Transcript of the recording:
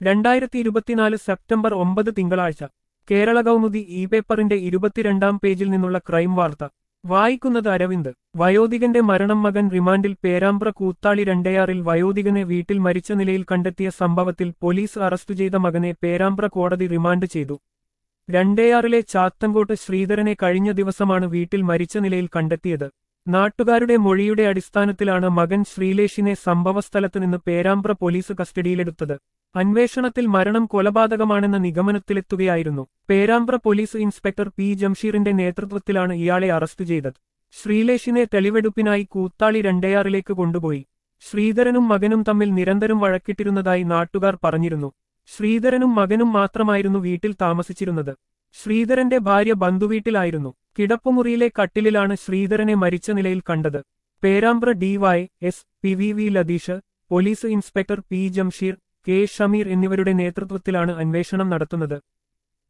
രണ്ടായിരത്തി ഇരുപത്തിനാല് സെപ്റ്റംബർ ഒമ്പത് തിങ്കളാഴ്ച കേരള കൗമുദി ഇ പേപ്പറിന്റെ ഇരുപത്തിരണ്ടാം പേജിൽ നിന്നുള്ള ക്രൈം വാർത്ത വായിക്കുന്നത് അരവിന്ദ് വയോധികന്റെ മരണം മകൻ റിമാൻഡിൽ പേരാമ്പ്ര കൂത്താളി രണ്ടയാറിൽ വയോധികനെ വീട്ടിൽ മരിച്ച നിലയിൽ കണ്ടെത്തിയ സംഭവത്തിൽ പോലീസ് അറസ്റ്റ് ചെയ്ത മകനെ പേരാമ്പ്ര കോടതി റിമാൻഡ് ചെയ്തു രണ്ടയാറിലെ ചാത്തങ്കോട്ട് ശ്രീധരനെ കഴിഞ്ഞ ദിവസമാണ് വീട്ടിൽ മരിച്ച നിലയിൽ കണ്ടെത്തിയത് നാട്ടുകാരുടെ മൊഴിയുടെ അടിസ്ഥാനത്തിലാണ് മകൻ ശ്രീലേഷിനെ സംഭവസ്ഥലത്ത് നിന്ന് പേരാമ്പ്ര പോലീസ് കസ്റ്റഡിയിലെടുത്തത് അന്വേഷണത്തിൽ മരണം കൊലപാതകമാണെന്ന നിഗമനത്തിലെത്തുകയായിരുന്നു പേരാമ്പ്ര പോലീസ് ഇൻസ്പെക്ടർ പി ജംഷീറിന്റെ നേതൃത്വത്തിലാണ് ഇയാളെ അറസ്റ്റ് ചെയ്തത് ശ്രീലേഷിനെ തെളിവെടുപ്പിനായി കൂത്താളി രണ്ടയാറിലേക്ക് കൊണ്ടുപോയി ശ്രീധരനും മകനും തമ്മിൽ നിരന്തരം വഴക്കിട്ടിരുന്നതായി നാട്ടുകാർ പറഞ്ഞിരുന്നു ശ്രീധരനും മകനും മാത്രമായിരുന്നു വീട്ടിൽ താമസിച്ചിരുന്നത് ശ്രീധരന്റെ ഭാര്യ ബന്ധുവീട്ടിലായിരുന്നു കിടപ്പുമുറിയിലെ കട്ടിലിലാണ് ശ്രീധരനെ മരിച്ച നിലയിൽ കണ്ടത് Perambra D Y S P V V Latheesh police inspector P Jamsheer K Shameer എന്നിവരുടെ നേതൃത്വത്തിലാണ് അന്വേഷണം നടത്തുന്നത്